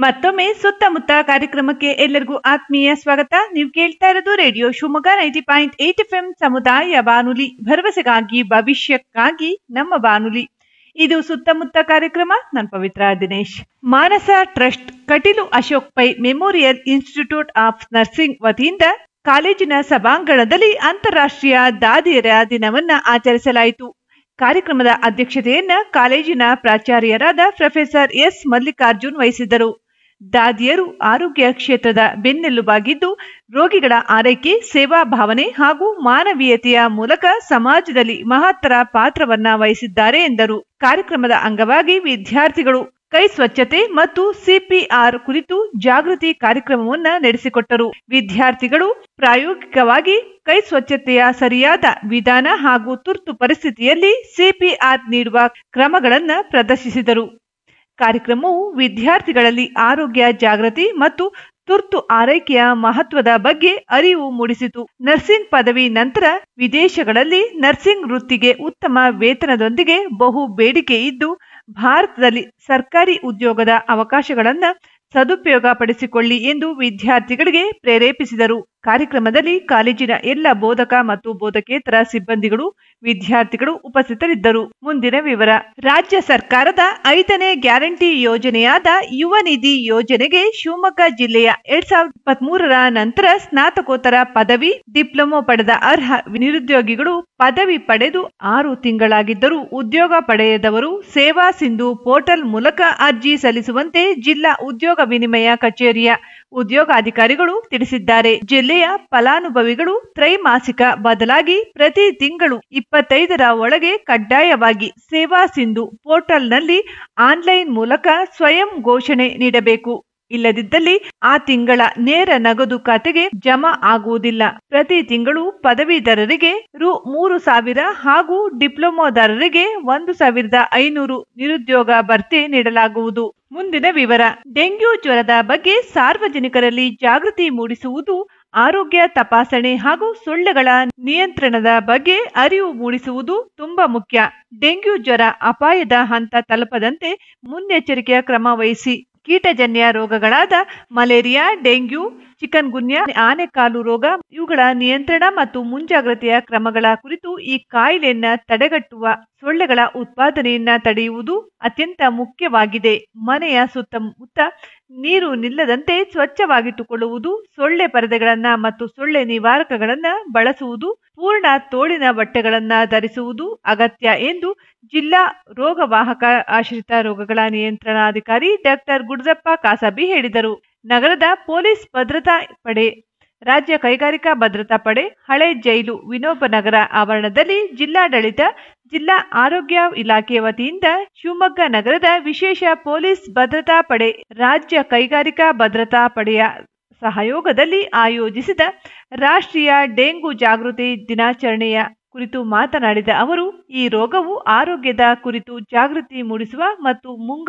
ಮತ್ತೊಮ್ಮೆ ಸುತ್ತಮುತ್ತ ಕಾರ್ಯಕ್ರಮಕ್ಕೆ ಎಲ್ಲರಿಗೂ ಆತ್ಮೀಯ ಸ್ವಾಗತ ನೀವು ಕೇಳ್ತಾ ಇರೋದು radio Shivamogga ninety point eight F M ಸಮುದಾಯ ಬಾನುಲಿ ಭರವಸೆಗಾಗಿ ಭವಿಷ್ಯಕ್ಕಾಗಿ ನಮ್ಮ ಬಾನುಲಿ ಇದು ಸುತ್ತಮುತ್ತ ಕಾರ್ಯಕ್ರಮ ನಾನು Pavithra Dinesh Manasa trust Kateel Ashok Pai memorial institute of nursing ವತಿಯಿಂದ ಕಾಲೇಜಿನ ಸಭಾಂಗಣದಲ್ಲಿ ಅಂತಾರಾಷ್ಟ್ರೀಯ ದಾದಿಯರ ದಿನವನ್ನ ಆಚರಿಸಲಾಯಿತು ಕಾರ್ಯಕ್ರಮದ ಅಧ್ಯಕ್ಷತೆಯನ್ನ ಕಾಲೇಜಿನ ಪ್ರಾಚಾರ್ಯರಾದ ಪ್ರೊಫೆಸರ್ ಎಸ್ ಮಲ್ಲಿಕಾರ್ಜುನ್ ವಹಿಸಿದ್ದರು ದಾದಿಯರು ಆರೋಗ್ಯ ಕ್ಷೇತ್ರದ ಬೆನ್ನೆಲುಬಾಗಿದ್ದು ರೋಗಿಗಳ ಆರೈಕೆ ಸೇವಾ ಭಾವನೆ ಹಾಗೂ ಮಾನವೀಯತೆಯ ಮೂಲಕ ಸಮಾಜದಲ್ಲಿ ಮಹತ್ತರ ಪಾತ್ರವನ್ನ ವಹಿಸಿದ್ದಾರೆ ಎಂದರು ಕಾರ್ಯಕ್ರಮದ ಅಂಗವಾಗಿ ವಿದ್ಯಾರ್ಥಿಗಳು ಕೈ ಸ್ವಚ್ಛತೆ ಮತ್ತು ಸಿಪಿಆರ್ ಕುರಿತು ಜಾಗೃತಿ ಕಾರ್ಯಕ್ರಮವನ್ನ ನಡೆಸಿಕೊಟ್ಟರು ವಿದ್ಯಾರ್ಥಿಗಳು ಪ್ರಾಯೋಗಿಕವಾಗಿ ಕೈ ಸ್ವಚ್ಛತೆಯ ಸರಿಯಾದ ವಿಧಾನ ಹಾಗೂ ತುರ್ತು ಪರಿಸ್ಥಿತಿಯಲ್ಲಿ ಸಿಪಿಆರ್ ನೀಡುವ ಕ್ರಮಗಳನ್ನು ಪ್ರದರ್ಶಿಸಿದರು ಕಾರ್ಯಕ್ರಮವು ವಿದ್ಯಾರ್ಥಿಗಳಲ್ಲಿ ಆರೋಗ್ಯ ಜಾಗೃತಿ ಮತ್ತು ತುರ್ತು ಆರೈಕೆಯ ಮಹತ್ವದ ಬಗ್ಗೆ ಅರಿವು ಮೂಡಿಸಿತು ನರ್ಸಿಂಗ್ ಪದವಿ ನಂತರ ವಿದೇಶಗಳಲ್ಲಿ ನರ್ಸಿಂಗ್ ವೃತ್ತಿಗೆ ಉತ್ತಮ ವೇತನದೊಂದಿಗೆ ಬಹು ಬೇಡಿಕೆ ಇದ್ದು ಭಾರತದಲ್ಲಿ ಸರ್ಕಾರಿ ಉದ್ಯೋಗದ ಅವಕಾಶಗಳನ್ನು ಸದುಪಯೋಗ ಪಡಿಸಿಕೊಳ್ಳಿ ಎಂದು ವಿದ್ಯಾರ್ಥಿಗಳಿಗೆ ಪ್ರೇರೇಪಿಸಿದರು ಕಾರ್ಯಕ್ರಮದಲ್ಲಿ ಕಾಲೇಜಿನ ಎಲ್ಲ ಬೋಧಕ ಮತ್ತು ಬೋಧಕೇತರ ಸಿಬ್ಬಂದಿಗಳು ವಿದ್ಯಾರ್ಥಿಗಳು ಉಪಸ್ಥಿತರಿದ್ದರು ಮುಂದಿನ ವಿವರ ರಾಜ್ಯ ಸರ್ಕಾರದ ಐದನೇ ಗ್ಯಾರಂಟಿ ಯೋಜನೆಯಾದ ಯುವ ನಿಧಿ ಯೋಜನೆಗೆ ಶಿವಮೊಗ್ಗ ಜಿಲ್ಲೆಯ ಎರಡ್ ಸಾವಿರದ ಇಪ್ಪತ್ತ್ ಮೂರರ ನಂತರ ಸ್ನಾತಕೋತ್ತರ ಪದವಿ ಡಿಪ್ಲೊಮೊ ಪಡೆದ ಅರ್ಹ ನಿರುದ್ಯೋಗಿಗಳು ಪದವಿ ಪಡೆದು ಆರು ತಿಂಗಳಾಗಿದ್ದರೂ ಉದ್ಯೋಗ ಪಡೆಯದವರು ಸೇವಾ ಸಿಂಧು ಪೋರ್ಟಲ್ ಮೂಲಕ ಅರ್ಜಿ ಸಲ್ಲಿಸುವಂತೆ ಜಿಲ್ಲಾ ಉದ್ಯೋಗ ವಿನಿಮಯ ಕಚೇರಿಯ ಉದ್ಯೋಗಾಧಿಕಾರಿಗಳು ತಿಳಿಸಿದ್ದಾರೆ ಜಿಲ್ಲೆಯ ಫಲಾನುಭವಿಗಳು ತ್ರೈಮಾಸಿಕ ಬದಲಾಗಿ ಪ್ರತಿ ತಿಂಗಳು ಇಪ್ಪತ್ತೈದರ ಒಳಗೆ ಕಡ್ಡಾಯವಾಗಿ ಸೇವಾ ಸಿಂಧು ಪೋರ್ಟಲ್ನಲ್ಲಿ ಆನ್ಲೈನ್ ಮೂಲಕ ಸ್ವಯಂ ಘೋಷಣೆ ನೀಡಬೇಕು ಇಲ್ಲದಿದ್ದಲ್ಲಿ ಆ ತಿಂಗಳ ನೇರ ನಗದು ಖಾತೆಗೆ ಜಮಾ ಆಗುವುದಿಲ್ಲ ಪ್ರತಿ ತಿಂಗಳು ಪದವೀಧರರಿಗೆ ರು ಮೂರು ಸಾವಿರ ಹಾಗೂ ಡಿಪ್ಲೊಮೊದಾರರಿಗೆ ಒಂದು ಸಾವಿರದ ಐನೂರು ನಿರುದ್ಯೋಗ ಭರ್ತಿ ನೀಡಲಾಗುವುದು ಮುಂದಿನ ವಿವರ ಡೆಂಗ್ಯೂ ಜ್ವರದ ಬಗ್ಗೆ ಸಾರ್ವಜನಿಕರಲ್ಲಿ ಜಾಗೃತಿ ಮೂಡಿಸುವುದು ಆರೋಗ್ಯ ತಪಾಸಣೆ ಹಾಗೂ ಸೊಳ್ಳೆಗಳ ನಿಯಂತ್ರಣದ ಬಗ್ಗೆ ಅರಿವು ಮೂಡಿಸುವುದು ತುಂಬಾ ಮುಖ್ಯ ಡೆಂಗ್ಯೂ ಜ್ವರ ಅಪಾಯದ ಹಂತ ತಲುಪದಂತೆ ಮುನ್ನೆಚ್ಚರಿಕೆಯ ಕ್ರಮ ವಹಿಸಿ ಕೀಟಜನ್ಯ ರೋಗಗಳಾದ ಮಲೇರಿಯಾ ಡೆಂಗ್ಯೂ ಚಿಕನ್ ಗುನ್ಯಾ ಆನೆಕಾಲು ರೋಗ ಇವುಗಳ ನಿಯಂತ್ರಣ ಮತ್ತು ಮುಂಜಾಗ್ರತೆಯ ಕ್ರಮಗಳ ಕುರಿತು ಈ ಕಾಯಿಲೆಯನ್ನ ತಡೆಗಟ್ಟುವ ಸೊಳ್ಳೆಗಳ ಉತ್ಪಾದನೆಯನ್ನ ತಡೆಯುವುದು ಅತ್ಯಂತ ಮುಖ್ಯವಾಗಿದೆ ಮನೆಯ ಸುತ್ತಮುತ್ತ ನೀರು ನಿಲ್ಲದಂತೆ ಸ್ವಚ್ಛವಾಗಿಟ್ಟುಕೊಳ್ಳುವುದು ಸೊಳ್ಳೆ ಪರದೆಗಳನ್ನ ಮತ್ತು ಸೊಳ್ಳೆ ನಿವಾರಕಗಳನ್ನ ಬಳಸುವುದು ಪೂರ್ಣ ತೋಳಿನ ಬಟ್ಟೆಗಳನ್ನ ಧರಿಸುವುದು ಅಗತ್ಯ ಎಂದು ಜಿಲ್ಲಾ ರೋಗವಾಹಕ ಆಶ್ರಿತ ರೋಗಗಳ ನಿಯಂತ್ರಣಾಧಿಕಾರಿ ಡಾಕ್ಟರ್ ಗುಡ್ಜಪ್ಪ ಕಾಸಬಿ ಹೇಳಿದರು ನಗರದ ಪೊಲೀಸ್ ಭದ್ರತಾ ಪಡೆ ರಾಜ್ಯ ಕೈಗಾರಿಕಾ ಭದ್ರತಾ ಪಡೆ ಹಳೆ ಜೈಲು ವಿನೋಬ ನಗರ ಆವರಣದಲ್ಲಿ ಜಿಲ್ಲಾಡಳಿತ ಜಿಲ್ಲಾ ಆರೋಗ್ಯ ಇಲಾಖೆ ವತಿಯಿಂದ ಶಿವಮೊಗ್ಗ ನಗರದ ವಿಶೇಷ ಪೊಲೀಸ್ ಭದ್ರತಾ ಪಡೆ ರಾಜ್ಯ ಕೈಗಾರಿಕಾ ಭದ್ರತಾ ಪಡೆಯ ಸಹಯೋಗದಲ್ಲಿ ಆಯೋಜಿಸಿದ ರಾಷ್ಟ್ರೀಯ ಡೆಂಗು ಜಾಗೃತಿ ದಿನಾಚರಣೆಯ ಕುರಿತು ಮಾತನಾಡಿದ ಅವರು ಈ ರೋಗವು ಆರೋಗ್ಯದ ಕುರಿತು ಜಾಗೃತಿ ಮೂಡಿಸುವ ಮತ್ತು ಮುಂಗ